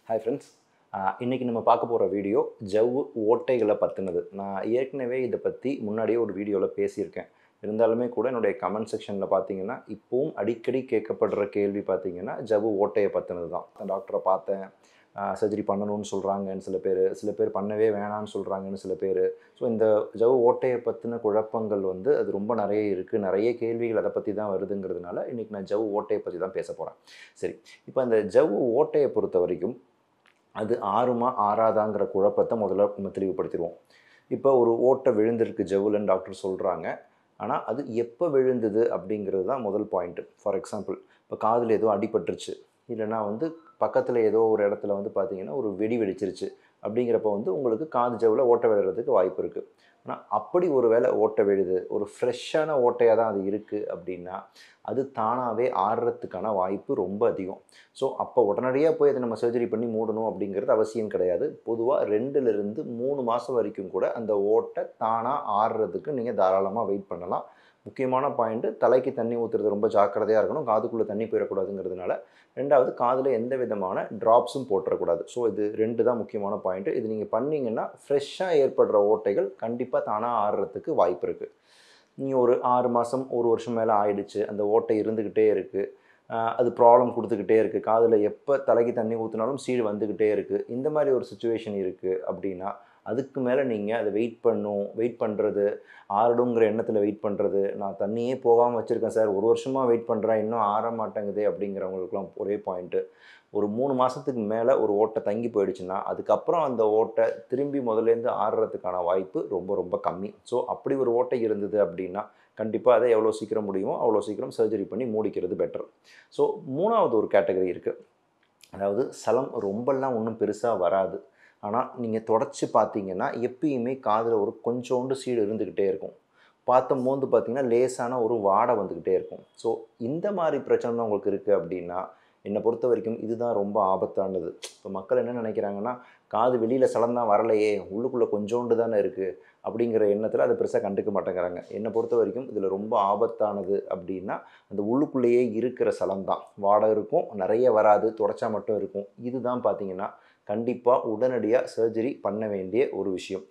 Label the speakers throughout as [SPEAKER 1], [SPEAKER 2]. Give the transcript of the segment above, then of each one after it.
[SPEAKER 1] hi friends இன்றைக்கி நம்ம பார்க்க போகிற வீடியோ ஜவ்வு ஓட்டைகளை பற்றினது நான் ஏற்கனவே இதை பற்றி முன்னாடியே ஒரு வீடியோவில் பேசியிருக்கேன் இருந்தாலுமே கூட என்னுடைய கமெண்ட் செக்ஷனில் பார்த்தீங்கன்னா இப்போவும் அடிக்கடி கேட்கப்படுற கேள்வி பார்த்தீங்கன்னா ஜவ்வு ஓட்டையை பற்றினது தான் டாக்டரை பார்த்தேன் சர்ஜரி பண்ணணும்னு சொல்கிறாங்கன்னு சில பேர் சில பேர் பண்ணவே வேணான்னு சொல்கிறாங்கன்னு சில பேர் ஸோ இந்த ஜவ்வு ஓட்டையை பற்றின குழப்பங்கள் வந்து அது ரொம்ப நிறைய இருக்குது நிறைய கேள்விகள் அதை பற்றி தான் வருதுங்கிறதுனால இன்றைக்கி நான் ஜவ்வு ஓட்டையை பற்றி தான் பேச போகிறேன் சரி இப்போ அந்த ஜவ்வு ஓட்டையை பொறுத்த வரைக்கும் அது ஆறுமா ஆறாதாங்கிற குழப்பத்தை முதல்ல நம்ம தெளிவுபடுத்திடுவோம் இப்போ ஒரு ஓட்டை விழுந்திருக்கு ஜவ்வுலன்னு டாக்டர் சொல்கிறாங்க ஆனால் அது எப்போ விழுந்தது அப்படிங்கிறது தான் முதல் பாயிண்ட்டு ஃபார் எக்ஸாம்பிள் இப்போ காதில் ஏதோ அடிபட்டுருச்சு இல்லைனா வந்து பக்கத்தில் ஏதோ ஒரு இடத்துல வந்து பார்த்தீங்கன்னா ஒரு வெடி வெடிச்சிருச்சு அப்படிங்கிறப்ப வந்து உங்களுக்கு காது ஜவ்வில் ஓட்டை விழுறதுக்கு வாய்ப்பு இருக்குது ஆனால் அப்படி ஒரு வேளை ஓட்டை விழுது ஒரு ஃப்ரெஷ்ஷான ஓட்டையாக தான் அது இருக்குது அப்படின்னா அது தானாகவே ஆடுறதுக்கான வாய்ப்பு ரொம்ப அதிகம் ஸோ அப்போ உடனடியாக போய் அதை நம்ம சர்ஜரி பண்ணி மூடணும் அப்படிங்கிறது அவசியம் கிடையாது பொதுவாக ரெண்டுலேருந்து மூணு மாதம் வரைக்கும் கூட அந்த ஓட்டை தானாக ஆடுறதுக்கு நீங்கள் தாராளமாக வெயிட் பண்ணலாம் முக்கியமான பாயிண்ட்டு தலைக்கு தண்ணி ஊற்றுறது ரொம்ப ஜாக்கிரதையாக இருக்கணும் காதுக்குள்ளே தண்ணி போயிடக்கூடாதுங்கிறதுனால ரெண்டாவது காதில் எந்த விதமான ட்ராப்ஸும் போட்டுறக்கூடாது ஸோ இது ரெண்டு தான் முக்கியமான பாயிண்ட்டு இது நீங்கள் பண்ணிங்கன்னா ஃப்ரெஷ்ஷாக ஏற்படுற ஓட்டைகள் கண்டிப்பாக தானாக ஆடுறதுக்கு வாய்ப்பு இருக்குது நீங்கள் ஒரு ஆறு மாதம் ஒரு வருஷம் மேலே ஆயிடுச்சு அந்த ஓட்டை இருந்துக்கிட்டே இருக்குது அது ப்ராப்ளம் கொடுத்துக்கிட்டே இருக்குது காதில் எப்போ தலைக்கு தண்ணி ஊற்றினாலும் சீடு வந்துக்கிட்டே இருக்குது இந்த மாதிரி ஒரு சுச்சுவேஷன் இருக்குது அப்படின்னா அதுக்கு மேலே நீங்கள் அதை வெயிட் பண்ணும் வெயிட் பண்ணுறது ஆறடுங்கிற எண்ணத்தில் வெயிட் பண்ணுறது நான் தண்ணியே போகாமல் வச்சுருக்கேன் சார் ஒரு வருஷமாக வெயிட் பண்ணுறேன் இன்னும் ஆற மாட்டேங்குது அப்படிங்கிறவங்களுக்குலாம் ஒரே பாயிண்ட்டு ஒரு மூணு மாதத்துக்கு மேலே ஒரு ஓட்டை தங்கி போயிடுச்சுன்னா அதுக்கப்புறம் அந்த ஓட்டை திரும்பி முதலேருந்து ஆடுறதுக்கான வாய்ப்பு ரொம்ப ரொம்ப கம்மி ஸோ அப்படி ஒரு ஓட்டை இருந்தது அப்படின்னா கண்டிப்பாக அதை எவ்வளோ சீக்கிரம் முடியுமோ அவ்வளோ சீக்கிரம் சர்ஜரி பண்ணி மூடிக்கிறது பெட்டர் ஸோ மூணாவது ஒரு கேட்டகரி இருக்குது அதாவது சலம் ரொம்பலாம் ஒன்றும் பெருசாக வராது ஆனால் நீங்கள் தொடச்சி பார்த்தீங்கன்னா எப்பயுமே காதில் ஒரு கொஞ்சோண்டு சீடு இருந்துக்கிட்டே இருக்கும் பார்த்தும் போது பார்த்தீங்கன்னா லேசான ஒரு வாடை வந்துக்கிட்டே இருக்கும் ஸோ இந்த மாதிரி பிரச்சனை தான் உங்களுக்கு இருக்குது அப்படின்னா என்னை பொறுத்த வரைக்கும் இதுதான் ரொம்ப ஆபத்தானது இப்போ மக்கள் என்ன நினைக்கிறாங்கன்னா காது வெளியில் சலந்தான் வரலையே உள்ளுக்குள்ளே கொஞ்சோண்டு தானே இருக்குது அப்படிங்கிற எண்ணத்தில் அதை பெருசாக கண்டுக்க மாட்டேங்கிறாங்க என்னை பொறுத்த வரைக்கும் இதில் ரொம்ப ஆபத்தானது அப்படின்னா அந்த உள்ளுக்குள்ளேயே இருக்கிற சலம் தான் வாடை இருக்கும் நிறைய வராது தொடச்சா மட்டும் இருக்கும் இதுதான் பார்த்தீங்கன்னா கண்டிப்பாக உடனடியாக சர்ஜரி பண்ண வேண்டிய ஒரு விஷயம்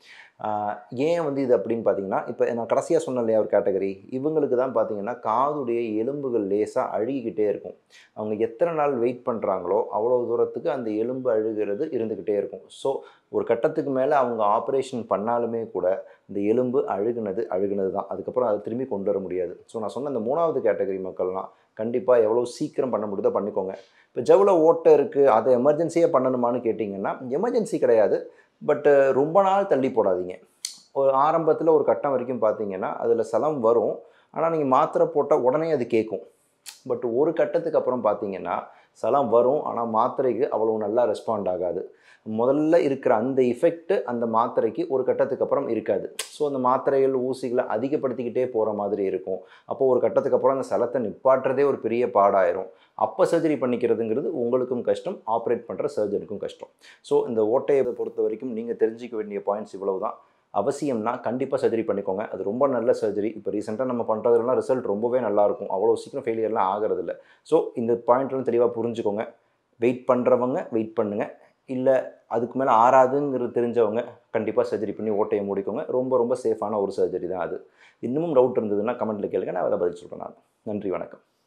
[SPEAKER 1] ஏன் வந்து இது அப்படின்னு பார்த்தீங்கன்னா இப்போ நான் கடைசியாக சொன்ன இல்லையா ஒரு கேட்டகரி இவங்களுக்கு தான் பார்த்தீங்கன்னா காதுடைய எலும்புகள் லேசாக அழுகிக்கிட்டே இருக்கும் அவங்க எத்தனை நாள் வெயிட் பண்ணுறாங்களோ அவ்வளோ தூரத்துக்கு அந்த எலும்பு அழுகிறது இருந்துக்கிட்டே இருக்கும் ஸோ ஒரு கட்டத்துக்கு மேலே அவங்க ஆப்ரேஷன் பண்ணாலுமே கூட இந்த எலும்பு அழுகுனது அழுகுனது தான் அதுக்கப்புறம் அதை திரும்பி கொண்டு வர முடியாது ஸோ நான் சொன்ன இந்த மூணாவது கேட்டகரி மக்கள்லாம் கண்டிப்பாக எவ்வளோ சீக்கிரம் பண்ண முடியுதோ பண்ணிக்கோங்க இப்போ ஜவுல ஓட்டை இருக்குது அதை எமர்ஜென்சியாக பண்ணணுமான்னு கேட்டிங்கன்னா எமர்ஜென்சி கிடையாது பட்டு ரொம்ப நாள் தள்ளி போடாதீங்க ஒரு ஆரம்பத்தில் ஒரு கட்டம் வரைக்கும் பார்த்தீங்கன்னா அதில் சலம் வரும் ஆனால் நீங்கள் மாத்திரை போட்டால் உடனே அது கேட்கும் பட் ஒரு கட்டத்துக்கு அப்புறம் பார்த்தீங்கன்னா சலம் வரும் ஆனால் மாத்திரைக்கு அவ்வளோ நல்லா ரெஸ்பாண்ட் ஆகாது முதல்ல இருக்கிற அந்த இஃபெக்ட் அந்த மாத்திரைக்கு ஒரு கட்டத்துக்கு அப்புறம் இருக்காது ஸோ அந்த மாத்திரைகள் ஊசிகளை அதிகப்படுத்திக்கிட்டே போகிற மாதிரி இருக்கும் அப்போ ஒரு கட்டத்துக்கு அப்புறம் அந்த சலத்தை நிப்பாட்டுறதே ஒரு பெரிய பாடாயிரும் அப்போ சர்ஜரி பண்ணிக்கிறதுங்கிறது உங்களுக்கும் கஷ்டம் ஆப்ரேட் பண்ணுற சர்ஜனுக்கும் கஷ்டம் ஸோ இந்த ஓட்டையை பொறுத்த வரைக்கும் நீங்கள் தெரிஞ்சிக்க வேண்டிய பாயிண்ட்ஸ் இவ்வளவு தான் அவசியம்னா கண்டிப்பாக சர்ஜரி பண்ணிக்கோங்க அது ரொம்ப நல்ல சர்ஜரி இப்போ ரீசெண்டாக நம்ம பண்ணுறதுலாம் ரிசல்ட் ரொம்பவே நல்லாயிருக்கும் அவ்வளோ சீக்கிரம் ஃபெயிலியர்லாம் ஆகிறதில்ல ஸோ இந்த பாயிண்ட்லாம் தெளிவாக புரிஞ்சுக்கோங்க வெயிட் பண்ணுறவங்க வெயிட் பண்ணுங்கள் இல்லை அதுக்கு மேலே ஆறாதுங்கிறது தெரிஞ்சவங்க கண்டிப்பாக சர்ஜரி பண்ணி ஓட்டையை மூடிக்கோங்க ரொம்ப ரொம்ப சேஃபான ஒரு சர்ஜரி தான் அது இன்னமும் டவுட் இருந்ததுன்னா கமெண்ட்டில் கேளுங்க நான் அதை பதில் சொல்கிறேன் நான் நன்றி வணக்கம்